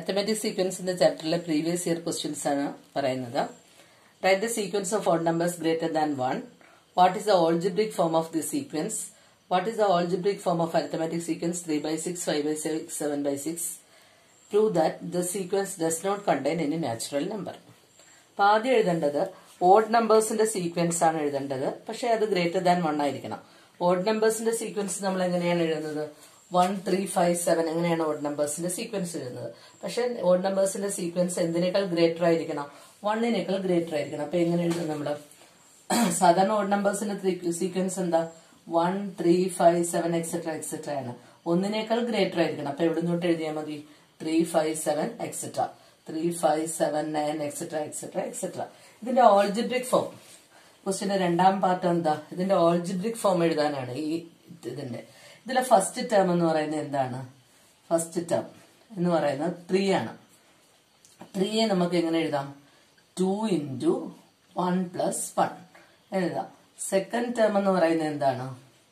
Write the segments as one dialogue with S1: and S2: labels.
S1: arithmetic സീക്വൻസിന്റെ ചാപ്റ്ററിലെ previous year questions ആണ് പറയുന്നത് write the sequence of odd numbers greater than one what is the algebraic form of the sequence what is the algebraic form of arithmetic sequence three by six five by six seven by six prove that the sequence does not contain any natural number അപ്പൊ ആദ്യം എഴുതേണ്ടത് odd നമ്പേഴ്സിന്റെ sequence ആണ് എഴുതേണ്ടത് പക്ഷെ അത് greater than one ആയിരിക്കണം odd നമ്പേഴ്സിന്റെ സീക്വൻസ് നമ്മൾ എങ്ങനെയാണ് എഴുതുന്നത് വൺ ത്രീ ഫൈവ് സെവൻ എങ്ങനെയാണ് ഓഡ് നമ്പേഴ്സിന്റെ സീക്വൻസ് എഴുതുന്നത് പക്ഷെ ഓഡ് നമ്പേഴ്സിന്റെ സീക്വൻസ് എന്തിനേക്കാൾ ഗ്രേറ്റർ ആയിരിക്കണം വണ്ണിനേക്കാൾ ഗ്രേറ്റർ ആയിരിക്കണം അപ്പൊ എങ്ങനെ എഴുതും നമ്മള് സാധാരണ ഓഡ് നമ്പേഴ്സിന്റെ സീക്വൻസ് എന്താ one three five seven etcetera etcetera ആണ് ഒന്നിനേക്കാൾ ഗ്രേറ്റർ ആയിരിക്കണം അപ്പൊ എവിടെ നിന്നോട്ട് എഴുതിയാൽ മതി three five seven etcetera three five seven nine etcetera etcetera etcetera ഇതിന്റെ ഓൾജിബ്രിക് ഫോം ക്വസ്റ്റിന്റെ രണ്ടാം പാർട്ട് എന്താ ഇതിന്റെ ഓൾജിബ്രിക് ഫോം എഴുതാനാണ് ഈ ഇതിന്റെ ഇതിലെ ഫസ്റ്റ് ടേം എന്ന് പറയുന്നത് എന്താണ് ഫസ്റ്റ് ടേം എന്ന് പറയുന്നത് ത്രീ ആണ് ത്രീയെ നമുക്ക് എങ്ങനെ എഴുതാം two into one plus one എഴുതാം സെക്കൻഡ് ടേം എന്ന് പറയുന്നത് എന്താണ്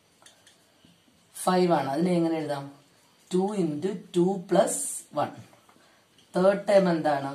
S1: ഫൈവ് ആണ് അതിനെ എങ്ങനെ എഴുതാം two into two plus one third term എന്താണ്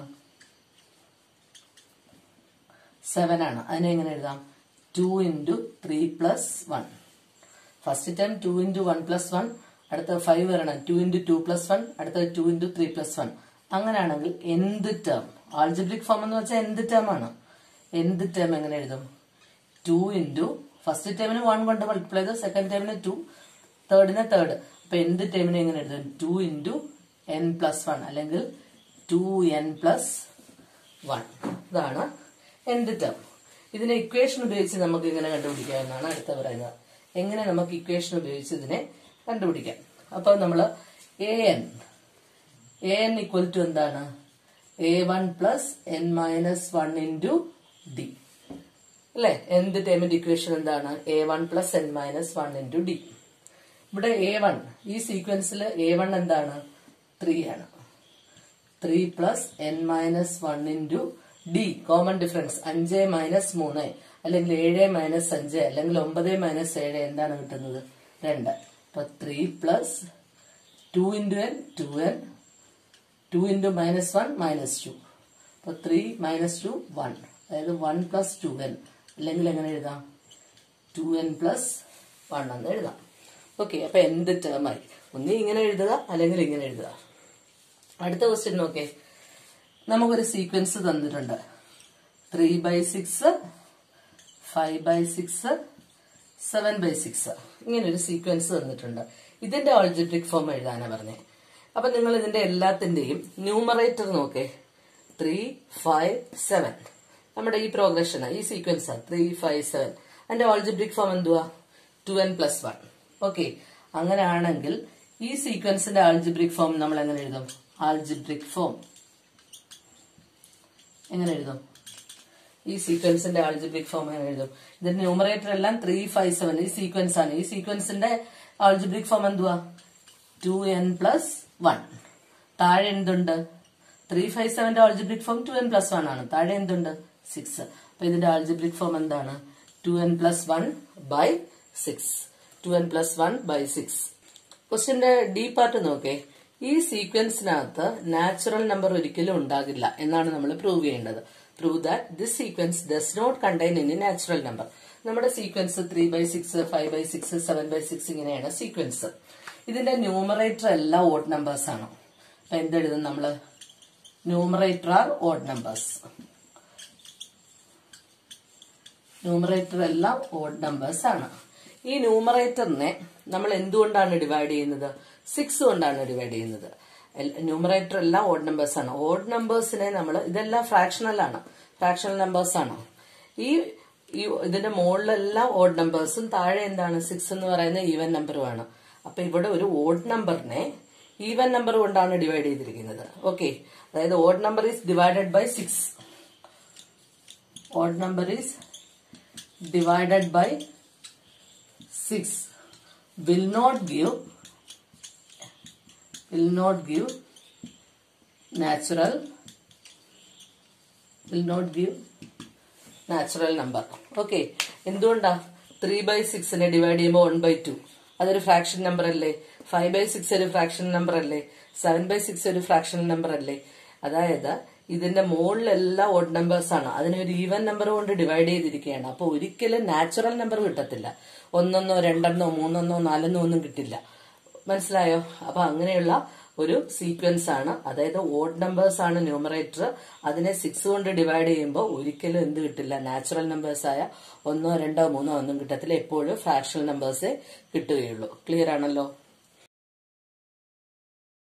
S1: സെവൻ ആണ് അതിനെ എങ്ങനെ എഴുതാം two into three plus one first time two into one plus one അടുത്ത ഫൈവ് വരണം two into two plus one അടുത്തത് two into three plus one അങ്ങനെയാണെങ്കിൽ എന്ത് ടേം ആൾജിബ്രിക് ഫോം എന്ന് വെച്ചാൽ എന്ത് ടേം ആണ് എന്ത് ടേം എങ്ങനെ എഴുതും ടു ഇൻറ്റു ഫസ്റ്റ് ടേമിന് വൺ കൊണ്ട് മൾട്ടിപ്ലൈ ചെയ്ത് സെക്കൻഡ് ടേമിന് ടു തേർഡിന് തേർഡ് അപ്പൊ എന്ത് ടേമിനെ എങ്ങനെ എഴുതും two into n plus one അല്ലെങ്കിൽ ടു എൻ പ്ലസ് വൺ ഇതാണ് എന്ത് ടേം ഇതിനെ ഇക്വേഷൻ ഉപയോഗിച്ച് നമുക്ക് ഇങ്ങനെ കണ്ടുപിടിക്കാമെന്നാണ് അടുത്ത പറയുന്നത് എങ്ങനെ നമുക്ക് ഇക്വേഷൻ ഉപയോഗിച്ച് ഇതിനെ കണ്ടുപിടിക്കാം അപ്പൊ നമ്മൾ a n a n equal to എന്താണ് a one plus n minus one into d അല്ലെ എന്ത് ടേമിന്റെ ഇക്വേഷൻ എന്താണ് a one plus n minus one into d ഇവിടെ എ വൺ ഈ സീക്വൻസിൽ എ വൺ എന്താണ് ത്രീ ആണ് three plus n minus one into d common difference അഞ്ച് മൈനസ് മൂന്ന് അല്ലെങ്കിൽ ഏഴ് മൈനസ് അഞ്ച് അല്ലെങ്കിൽ ഒമ്പത് മൈനസ് ഏഴ് എന്താണ് കിട്ടുന്നത് രണ്ട് അപ്പൊ three plus two into n two n two into minus one minus two അപ്പൊ ത്രീ മൈനസ് ടു വൺ അതായത് വൺ പ്ലസ് ടു എൻ അല്ലെങ്കിൽ എങ്ങനെ എഴുതാം ടു എൻ പ്ലസ് വൺ എന്ന് എഴുതാം ഓക്കെ അപ്പൊ എന്ത് ടേമായി ഒന്നി ഇങ്ങനെ എഴുതുക അല്ലെങ്കിൽ ഇങ്ങനെ എഴുതുക അടുത്ത ക്വസ്റ്റ്യൻ നോക്കേ നമുക്കൊരു സീക്വൻസ് തന്നിട്ടുണ്ട് three by six five by six seven by six ഇങ്ങനെ ഒരു സീക്വൻസ് തന്നിട്ടുണ്ട് ഇതിന്റെ ഓൾജിബ്രിക് ഫോം എഴുതാനാ പറഞ്ഞേ അപ്പൊ നിങ്ങൾ ഇതിന്റെ എല്ലാത്തിന്റെയും ന്യൂമറേറ്റർ നോക്കേ ത്രീ ഫൈവ് സെവൻ നമ്മുടെ ഈ പ്രോഗ്രഷൻ ഈ സീക്വൻസ് ത്രീ ഫൈവ് സെവൻ അതിന്റെ ഓൾജിബ്രിക് ഫോം എന്തുവാ two n plus one okay അങ്ങനെയാണെങ്കിൽ ഈ സീക്വൻസിന്റെ ആൾജിബ്രിക് ഫോം നമ്മൾ എങ്ങനെ എഴുതും ആൾജിബ്രിക് ഫോം എങ്ങനെ എഴുതും ഈ സീക്വൻസിന്റെ ആൾജിബ്രിക് ഫോം എങ്ങനെ എഴുതും ഇതിന്റെ ന്യൂമറേറ്റർ എല്ലാം ത്രീ ഫൈവ് സെവൻ ഈ സീക്വൻസ് ആണ് ഈ സീക്വൻസിന്റെ ആൾജിബ്രിക് ഫോം എന്തുവാ ടു എൻ പ്ലസ് വൺ താഴെ എന്തുണ്ട് ത്രീ ഫൈവ് സെവന്റെ algebraic form two n plus one ആണ് താഴെ എന്തുണ്ട് സിക്സ് അപ്പൊ ഇതിന്റെ ആൾജിബ്രിക് ഫോം എന്താണ് two n plus one by six two n plus one by six ക്വസ്റ്റിന്റെ ഡി പാർട്ട് നോക്കേ ഈ സീക്വൻസിനകത്ത് നാച്ചുറൽ നമ്പർ ഒരിക്കലും ഉണ്ടാകില്ല എന്നാണ് നമ്മൾ പ്രൂവ് ചെയ്യേണ്ടത് prove that this sequence does not contain any natural number നമ്മുടെ sequence three by six five by six seven by six ഇങ്ങനെയാണ് സീക്വൻസ് ഇതിന്റെ ന്യൂമറേറ്റർ എല്ലാം ഓഡ് നമ്പേഴ്സ് ആണ് അപ്പൊ എന്തെഴുതും നമ്മള് numerator are odd numbers numerator എല്ലാം ഓഡ് നമ്പേഴ്സ് ആണ് ഈ ന്യൂമറേറ്ററിനെ നമ്മൾ എന്തുകൊണ്ടാണ് ഡിവൈഡ് ചെയ്യുന്നത് സിക്സ് കൊണ്ടാണ് ഡിവൈഡ് ചെയ്യുന്നത് ന്യൂമറേറ്റർ എല്ലാം ഓഡ് നമ്പേഴ്സ് ആണ് ഓഡ് നമ്പേഴ്സിനെ നമ്മൾ ഇതെല്ലാം ഫ്രാക്ഷണൽ ആണ് ഫ്രാക്ഷണൽ നമ്പേഴ്സ് ആണ് ഈ ഈ ഇതിന്റെ മുകളിലെല്ലാം ഓഡ് നമ്പേഴ്സും താഴെ എന്താണ് സിക്സ് എന്ന് പറയുന്ന ഈവൻ നമ്പറുമാണ് അപ്പൊ ഇവിടെ ഒരു ഓഡ് നമ്പറിനെ ഈവൻ നമ്പർ കൊണ്ടാണ് ഡിവൈഡ് ചെയ്തിരിക്കുന്നത് ഓക്കെ അതായത് odd number is divided by six odd number is divided by six will not give will not give natural will not give natural number okay എന്തുകൊണ്ടാ three by സിക്സിനെ divide ചെയ്യുമ്പോൾ one by two അതൊരു fraction number അല്ലേ five by six ഒരു fraction number അല്ലേ seven by six ഒരു fraction number അല്ലേ അതായത് ഇതിന്റെ മുകളിലെല്ലാം ഓഡ് നമ്പേഴ്സ് ആണ് അതിനെ ഒരു ഈവൻ നമ്പർ കൊണ്ട് ഡിവൈഡ് ചെയ്തിരിക്കുകയാണ് അപ്പൊ ഒരിക്കലും നാച്ചുറൽ നമ്പർ കിട്ടത്തില്ല ഒന്നൊന്നോ രണ്ടെണ്ണോ മൂന്നെണ്ണോ നാലെണ്ണോ ഒന്നും കിട്ടില്ല മനസ്സിലായോ അപ്പൊ അങ്ങനെയുള്ള ഒരു സീക്വൻസ് ആണ് അതായത് ഓഡ് നമ്പേഴ്സ് ആണ് ന്യൂമറേറ്റർ അതിനെ സിക്സ് കൊണ്ട് ഡിവൈഡ് ചെയ്യുമ്പോൾ ഒരിക്കലും എന്ത് കിട്ടില്ല നാച്ചുറൽ നമ്പേഴ്സ് ആയ ഒന്നോ രണ്ടോ മൂന്നോ ഒന്നും കിട്ടത്തില്ല എപ്പോഴും ഫ്രാക്ഷണൽ നമ്പേഴ്സേ കിട്ടുകയുള്ളൂ ക്ലിയർ ആണല്ലോ